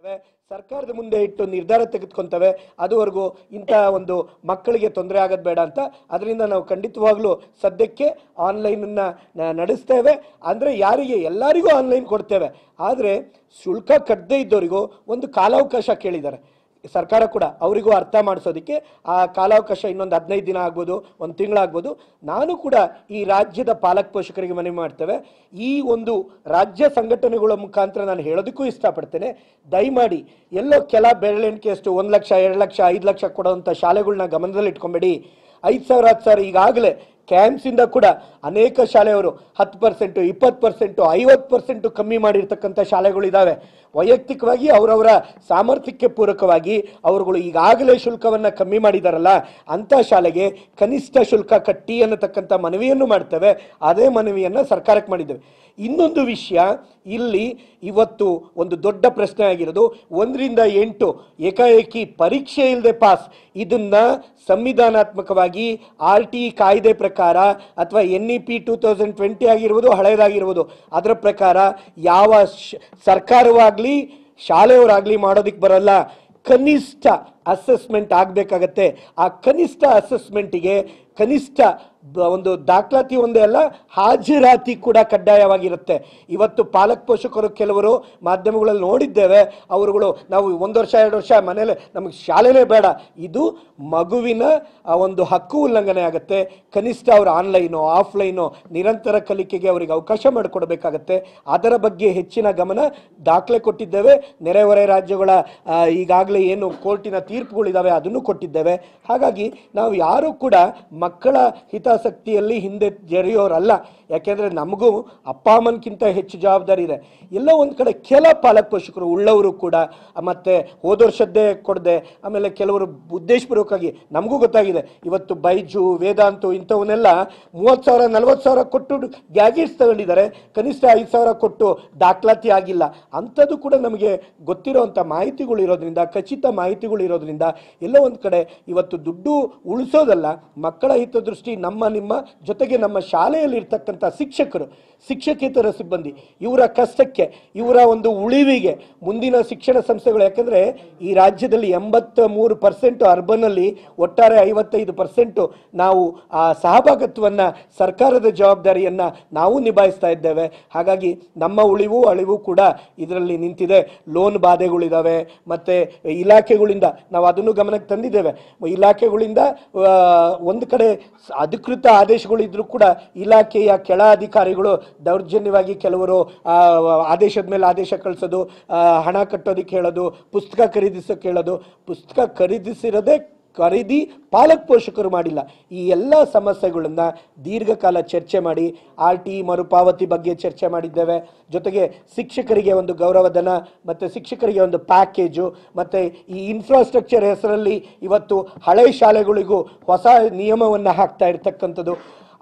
ಮಾಡ್ತವೆ ಸರ್ಕಾರದ ಮುಂದೆ ಇಟ್ಟು ನಿರ್ಧಾರ ತೆಗೆದುಕೊಂತವೆ ಅದುವರೆಗೂ ಇಂಥ ಒಂದು ಮಕ್ಕಳಿಗೆ ತೊಂದರೆ ಆಗೋದು ಬೇಡ ಅಂತ ಅದರಿಂದ ನಾವು ಖಂಡಿತವಾಗ್ಲೂ ಸದ್ಯಕ್ಕೆ ಆನ್ಲೈನನ್ನು ನಡೆಸ್ತೇವೆ ಅಂದರೆ ಯಾರಿಗೆ ಎಲ್ಲರಿಗೂ ಆನ್ಲೈನ್ ಕೊಡ್ತೇವೆ ಆದರೆ ಶುಲ್ಕ ಕಟ್ಟದೇ ಇದ್ದವರಿಗೂ ಒಂದು ಕಾಲಾವಕಾಶ ಕೇಳಿದ್ದಾರೆ ಸರ್ಕಾರ ಕೂಡ ಅವರಿಗೂ ಅರ್ಥ ಮಾಡಿಸೋದಕ್ಕೆ ಆ ಕಾಲಾವಕಾಶ ಇನ್ನೊಂದು ಹದಿನೈದು ದಿನ ಆಗ್ಬೋದು ಒಂದು ತಿಂಗಳಾಗ್ಬೋದು ನಾನು ಕೂಡ ಈ ರಾಜ್ಯದ ಪಾಲಕ ಪೋಷಕರಿಗೆ ಮನವಿ ಮಾಡ್ತೇವೆ ಈ ಒಂದು ರಾಜ್ಯ ಸಂಘಟನೆಗಳ ಮುಖಾಂತರ ನಾನು ಹೇಳೋದಕ್ಕೂ ಇಷ್ಟಪಡ್ತೇನೆ ದಯಮಾಡಿ ಎಲ್ಲೋ ಕೆಲ ಬೆರಳೆಣಿಕೆಯಷ್ಟು ಒಂದು ಲಕ್ಷ ಎರಡು ಲಕ್ಷ ಐದು ಲಕ್ಷ ಕೊಡುವಂಥ ಶಾಲೆಗಳನ್ನ ಗಮನದಲ್ಲಿ ಇಟ್ಕೊಂಬೇಡಿ ಐದು ಸಾವಿರ ಹತ್ತು ಸಾವಿರ ಈಗಾಗಲೇ ಕ್ಯಾಂಪ್ಸಿಂದ ಕೂಡ ಅನೇಕ ಶಾಲೆಯವರು ಹತ್ತು ಪರ್ಸೆಂಟು ಇಪ್ಪತ್ತು ಪರ್ಸೆಂಟು ಐವತ್ತು ಪರ್ಸೆಂಟು ಕಮ್ಮಿ ಮಾಡಿರ್ತಕ್ಕಂಥ ಶಾಲೆಗಳಿದ್ದಾವೆ ವೈಯಕ್ತಿಕವಾಗಿ ಅವರವರ ಸಾಮರ್ಥ್ಯಕ್ಕೆ ಪೂರಕವಾಗಿ ಅವರುಗಳು ಈಗಾಗಲೇ ಶುಲ್ಕವನ್ನು ಕಮ್ಮಿ ಮಾಡಿದಾರಲ್ಲ ಅಂಥ ಶಾಲೆಗೆ ಕನಿಷ್ಠ ಶುಲ್ಕ ಕಟ್ಟಿ ಅನ್ನತಕ್ಕಂಥ ಮನವಿಯನ್ನು ಮಾಡ್ತೇವೆ ಅದೇ ಮನವಿಯನ್ನು ಸರ್ಕಾರಕ್ಕೆ ಮಾಡಿದ್ದೇವೆ ಇನ್ನೊಂದು ವಿಷಯ ಇಲ್ಲಿ ಇವತ್ತು ಒಂದು ದೊಡ್ಡ ಪ್ರಶ್ನೆ ಆಗಿರೋದು ಒಂದರಿಂದ ಎಂಟು ಏಕಾಏಕಿ ಪರೀಕ್ಷೆ ಇಲ್ಲದೆ ಪಾಸ್ ಇದನ್ನ ಸಂವಿಧಾನಾತ್ಮಕವಾಗಿ ಆರ್ ಟಿ ಕಾಯ್ದೆ ಪ್ರಕಾರ ಅಥವಾ N E P two thousand twenty ಆಗಿರ್ಬೋದು ಹಳೆಯದಾಗಿರ್ಬೋದು ಅದರ ಪ್ರಕಾರ ಯಾವ ಶ- ಸರ್ಕಾರವಾಗಲಿ ಶಾಲೆಯವರಾಗಲಿ ಮಾಡೋದಕ್ಕೆ ಬರಲ್ಲ ಕನಿಷ್ಠ ಅಸೆಸ್ಮೆಂಟ್ ಆಗಬೇಕಾಗತ್ತೆ ಆ ಕನಿಷ್ಠ ಅಸೆಸ್ಮೆಂಟಿಗೆ ಕನಿಷ್ಠ ಬ- ಒಂದು ದಾಖಲಾತಿ ಒಂದೇ ಅಲ್ಲ ಹಾಜರಾತಿ ಕೂಡ ಕಡ್ಡಾಯವಾಗಿರುತ್ತೆ ಇವತ್ತು ಪಾಲಕ ಪೋಷಕರು ಕೆಲವರು ಮಾಧ್ಯಮಗಳಲ್ಲಿ ನೋಡಿದ್ದೇವೆ ಅವರುಗಳು ನಾವು ಒಂದು ವರ್ಷ ಎರಡು ವರ್ಷ ಮನೇಲೆ ನಮಗೆ ಶಾಲೆನೇ ಬೇಡ ಇದು ಮಗುವಿನ ಆ ಒಂದು ಹಕ್ಕು ಉಲ್ಲಂಘನೆ ಆಗುತ್ತೆ ಕನಿಷ್ಠ ಅವರು ಆನ್ಲೈನು ಆಫ್ಲೈನು ನಿರಂತರ ಕಲಿಕೆಗೆ ಅವರಿಗೆ ಅವಕಾಶ ಮಾಡಿಕೊಡ್ಬೇಕಾಗತ್ತೆ ಅದರ ಬಗ್ಗೆ ಹೆಚ್ಚಿನ ಗಮನ ದಾಖಲೆ ಕೊಟ್ಟಿದ್ದೇವೆ ನೆರೆಹೊರೆ ರಾಜ್ಯಗಳ ಈಗಾಗಲೇ ಏನು ಕೋರ್ಟಿನ ತೀರ್ಪುಗಳಿದ್ದಾವೆ ಅದನ್ನು ಕೊಟ್ಟಿದ್ದೇವೆ ಹಾಗಾಗಿ ನಾವು ಯಾರು ಕೂಡ ಮಕ್ಕಳ ಹಿತಾಸಕ್ತಿಯಲ್ಲಿ ಹಿಂದೆ ಜರಿಯೋರಲ್ಲ ಯಾಕೆಂದರೆ ನಮಗೂ ಅಪ್ಪ ಅಮ್ಮನಕ್ಕಿಂತ ಹೆಚ್ಚು ಜವಾಬ್ದಾರಿ ಇದೆ ಎಲ್ಲೋ ಒಂದು ಕಡೆ ಕೆಲ ಪಾಲಕ ಪೋಷಕರು ಉಳ್ಳವರು ಕೂಡ ಮತ್ತೆ ಹೋದ ವರ್ಷದ್ದೇ ಕೊಡದೆ ಆಮೇಲೆ ಕೆಲವರು ಉದ್ದೇಶಪೂರ್ವಕವಾಗಿ ನಮಗೂ ಗೊತ್ತಾಗಿದೆ ಇವತ್ತು ಬೈಜು ವೇದಾಂತು ಇಂಥವನ್ನೆಲ್ಲ ಮೂವತ್ತು ಸಾವಿರ ನಲ್ವತ್ತು ಸಾವಿರ ಕೊಟ್ಟು ಗ್ಯಾಜೆಟ್ಸ್ ತಗೊಂಡಿದ್ದಾರೆ ಕನಿಷ್ಠ ಐದು ಸಾವಿರ ಕೊಟ್ಟು ದಾಖಲಾತಿ ಆಗಿಲ್ಲ ಅಂಥದ್ದು ಕೂಡ ನಮಗೆ ಗೊತ್ತಿರೋವಂಥ ಮಾಹಿತಿಗಳು ಇರೋದ್ರಿಂದ ಖಚಿತ ಮಾಹಿತಿಗಳು ಇರೋದ್ರಿಂದ ಎಲ್ಲೋ ಒಂದು ಕಡೆ ಇವತ್ತು ದುಡ್ಡು ಉಳಿಸೋದಲ್ಲ ಮಕ್ಕಳ ಹಿತದೃಷ್ಟಿ ನಮ್ಮ ನಿಮ್ಮ ಜೊತೆಗೆ ನಮ್ಮ ಶಾಲೆಯಲ್ಲಿ ಇರ್ತಕ್ಕಂಥ ಶಿಕ್ಷಕರು ಶಿಕ್ಷಕೇತರ ಸಿಬ್ಬಂದಿ ಇವರ ಕಷ್ಟಕ್ಕೆ ಇವರ ಒಂದು ಉಳಿವಿಗೆ ಮುಂದಿನ ಶಿಕ್ಷಣ ಸಂಸ್ಥೆಗಳು ಯಾಕಂದರೆ ಈ ರಾಜ್ಯದಲ್ಲಿ ಎಂಬತ್ತ ಮೂರು ಪರ್ಸೆಂಟು ಅರ್ಬನಲ್ಲಿ ಒಟ್ಟಾರೆ ಐವತ್ತೈದು ಪರ್ಸೆಂಟು ನಾವು ಆ ಸಹಭಾಗತ್ವವನ್ನು ಸರ್ಕಾರದ ಜವಾಬ್ದಾರಿಯನ್ನು ನಾವು ನಿಭಾಯಿಸ್ತಾ ಇದ್ದೇವೆ ಹಾಗಾಗಿ ನಮ್ಮ ಉಳಿವು ಅಳಿವು ಕೂಡ ಇದರಲ್ಲಿ ನಿಂತಿದೆ ಲೋನ್ ಬಾಧೆಗಳಿದ್ದಾವೆ ಮತ್ತು ಇಲಾಖೆಗಳಿಂದ ನಾವು ಅದನ್ನು ಗಮನಕ್ಕೆ ತಂದಿದ್ದೇವೆ ಇಲಾಖೆಗಳಿಂದ ಆ, ಒಂದು ಕಡೆ ಸ- ಅಧಿಕೃತ ಆದೇಶಗಳಿದ್ರೂ ಕೂಡ ಇಲಾಖೆಯ ಕೆಳ ಅಧಿಕಾರಿಗಳು ದೌರ್ಜನ್ಯವಾಗಿ ಕೆಲವರು ಆ, ಆದೇಶದ ಮೇಲೆ ಆದೇಶ ಕಳಿಸೋದು ಆ, ಹಣ ಕಟ್ಟೋದಕ್ಕೆ ಹೇಳೋದು ಪುಸ್ತಕ ಖರೀದಿಸೋಕೆ ಹೇಳೋದು ಪುಸ್ತಕ ಖರೀದಿಸಿರೋದೇ ಖರೀದಿ ಪಾಲಕ ಪೋಷಕರು ಮಾಡಿಲ್ಲ ಈ ಎಲ್ಲ ಸಮಸ್ಯೆಗಳನ್ನ ದೀರ್ಘಕಾಲ ಚರ್ಚೆ ಮಾಡಿ ಆರ್ ಟಿ ಮರುಪಾವತಿ ಬಗ್ಗೆ ಚರ್ಚೆ ಮಾಡಿದ್ದೇವೆ ಜೊತೆಗೆ ಶಿಕ್ಷಕರಿಗೆ ಒಂದು ಗೌರವಧನ ಮತ್ತು ಶಿಕ್ಷಕರಿಗೆ ಒಂದು ಪ್ಯಾಕೇಜು ಮತ್ತು ಈ ಇನ್ಫ್ರಾಸ್ಟ್ರಕ್ಚರ್ ಹೆಸರಲ್ಲಿ ಇವತ್ತು ಹಳೆ ಶಾಲೆಗಳಿಗೂ ಹೊಸ ನಿಯಮವನ್ನು ಹಾಕ್ತಾ ಇರ್ತಕ್ಕಂಥದ್ದು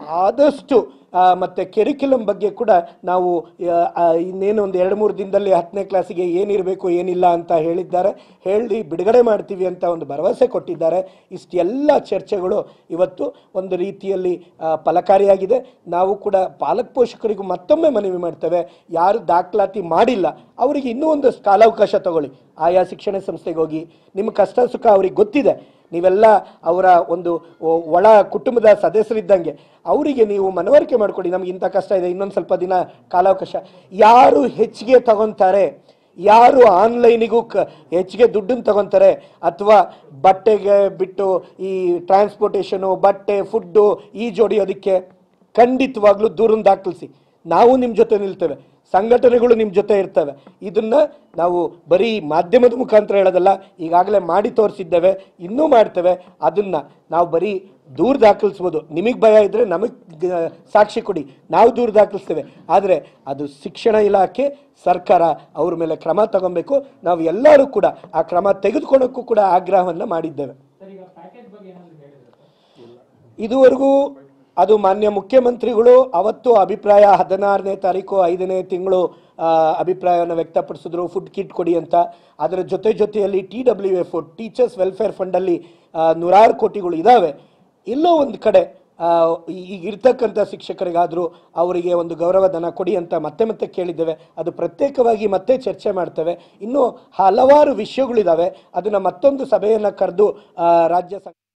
ಆದಷ್ಟು ಆ, ಮತ್ತೆ ಕೆರಿಕ್ಯುಲಮ್ ಬಗ್ಗೆ ಕೂಡ ನಾವು ಆ, ಆ, ಇನ್ನೇನು ಒಂದು ಎರಡು ಮೂರು ದಿನದಲ್ಲಿ ಹತ್ತನೇ ಕ್ಲಾಸಿಗೆ ಏನಿರಬೇಕು ಏನಿಲ್ಲ ಅಂತ ಹೇಳಿದ್ದಾರೆ ಹೇಳಿ ಬಿಡುಗಡೆ ಮಾಡ್ತೀವಿ ಅಂತ ಒಂದು ಭರವಸೆ ಕೊಟ್ಟಿದ್ದಾರೆ ಇಷ್ಟೆಲ್ಲ ಚರ್ಚೆಗಳು ಇವತ್ತು ಒಂದು ರೀತಿಯಲ್ಲಿ ಆ, ಫಲಕಾರಿಯಾಗಿದೆ ನಾವು ಕೂಡ ಪಾಲಕ ಪೋಷಕರಿಗೂ ಮತ್ತೊಮ್ಮೆ ಮನವಿ ಮಾಡ್ತೇವೆ ಯಾರು ದಾಖಲಾತಿ ಮಾಡಿಲ್ಲ ಅವರಿಗೆ ಇನ್ನೂ ಒಂದಷ್ಟು ಕಾಲಾವಕಾಶ ತಗೊಳ್ಳಿ ಆಯಾ ಶಿಕ್ಷಣ ಸಂಸ್ಥೆಗೆ ಹೋಗಿ ನಿಮ್ಮ ಕಷ್ಟ ಸುಖ ಅವ್ರಿಗೆ ಗೊತ್ತಿದೆ ನೀವೆಲ್ಲ ಅವರ ಒಂದು ಒ- ಒಳ ಕುಟುಂಬದ ಸದಸ್ಯರಿದ್ದಂಗೆ ಅವರಿಗೆ ನೀವು ಮನವರಿಕೆ ಮಾಡಿಕೊಡಿ ನಮ್ಗೆ ಇಂಥ ಕಷ್ಟ ಇದೆ ಇನ್ನೊಂದು ಸ್ವಲ್ಪ ದಿನ ಕಾಲಾವಕಾಶ ಯಾರು ಹೆಚ್ಚಿಗೆ ತಗೊಂತಾರೆ ಯಾರು ಆನ್ಲೈನಿಗೂ ಕ ಹೆಚ್ಚಿಗೆ ದುಡ್ಡನ್ನು ತಗೊಂತಾರೆ ಅಥವಾ ಬಟ್ಟೆಗೆ ಬಿಟ್ಟು ಈ ಟ್ರಾನ್ಸ್ಪೋರ್ಟೇಷನು ಬಟ್ಟೆ ಫುಡ್ಡು ಈ ಜೋಡಿಯೋದಕ್ಕೆ ಖಂಡಿತವಾಗ್ಲೂ ದೂರನ್ನು ದಾಖಲಿಸಿ ನಾವು ನಿಮ್ಮ ಜೊತೆ ನಿಲ್ತೇವೆ ಸಂಘಟನೆಗಳು ನಿಮ್ಮ ಜೊತೆ ಇರ್ತವೆ ಇದನ್ನ ನಾವು ಬರೀ ಮಾಧ್ಯಮದ ಮುಖಾಂತರ ಹೇಳೋದಲ್ಲ ಈಗಾಗಲೇ ಮಾಡಿ ತೋರಿಸಿದ್ದೇವೆ ಇನ್ನೂ ಮಾಡ್ತೇವೆ ಅದನ್ನ ನಾವು ಬರೀ ದೂರ ದಾಖಲಿಸ್ಬೋದು ನಿಮಗೆ ಭಯ ಇದ್ರೆ ನಮಗೆ ಸಾಕ್ಷಿ ಕೊಡಿ ನಾವು ದೂರ ದಾಖಲಿಸ್ತೇವೆ ಆದರೆ ಅದು ಶಿಕ್ಷಣ ಇಲಾಖೆ ಸರ್ಕಾರ ಅವ್ರ ಮೇಲೆ ಕ್ರಮ ತಗೊಬೇಕು ನಾವು ಎಲ್ಲರೂ ಕೂಡ ಆ ಕ್ರಮ ತೆಗೆದುಕೊಳ್ಳೋಕ್ಕೂ ಕೂಡ ಆಗ್ರಹವನ್ನು ಮಾಡಿದ್ದೇವೆ ಇದುವರೆಗೂ ಅದು ಮಾನ್ಯ ಮುಖ್ಯಮಂತ್ರಿಗಳು ಅವತ್ತು ಅಭಿಪ್ರಾಯ ಹದಿನಾರನೇ ತಾರೀಕು ಐದನೇ ತಿಂಗಳು ಅಭಿಪ್ರಾಯವನ್ನು ವ್ಯಕ್ತಪಡಿಸಿದ್ರು ಫುಡ್ ಕಿಟ್ ಕೊಡಿ ಅಂತ ಅದರ ಜೊತೆ ಜೊತೆಯಲ್ಲಿ T W F teachers welfare ಫಂಡಲ್ಲಿ ಆ, ನೂರಾರು ಕೋಟಿಗಳು ಇದ್ದಾವೆ ಎಲ್ಲೋ ಒಂದು ಕಡೆ ಆ, ಈಗ ಇರ್ತಕ್ಕಂಥ ಶಿಕ್ಷಕರಿಗಾದರೂ ಅವರಿಗೆ ಒಂದು ಗೌರವಧನ ಕೊಡಿ ಅಂತ ಮತ್ತೆ ಮತ್ತೆ ಕೇಳಿದ್ದೇವೆ ಅದು ಪ್ರತ್ಯೇಕವಾಗಿ ಮತ್ತೆ ಚರ್ಚೆ ಮಾಡ್ತೇವೆ ಇನ್ನು ಹಲವಾರು ವಿಷಯಗಳಿದ್ದಾವೆ ಅದನ್ನ ಮತ್ತೊಂದು ಸಭೆಯನ್ನು ಕರೆದು ರಾಜ್ಯ ಸ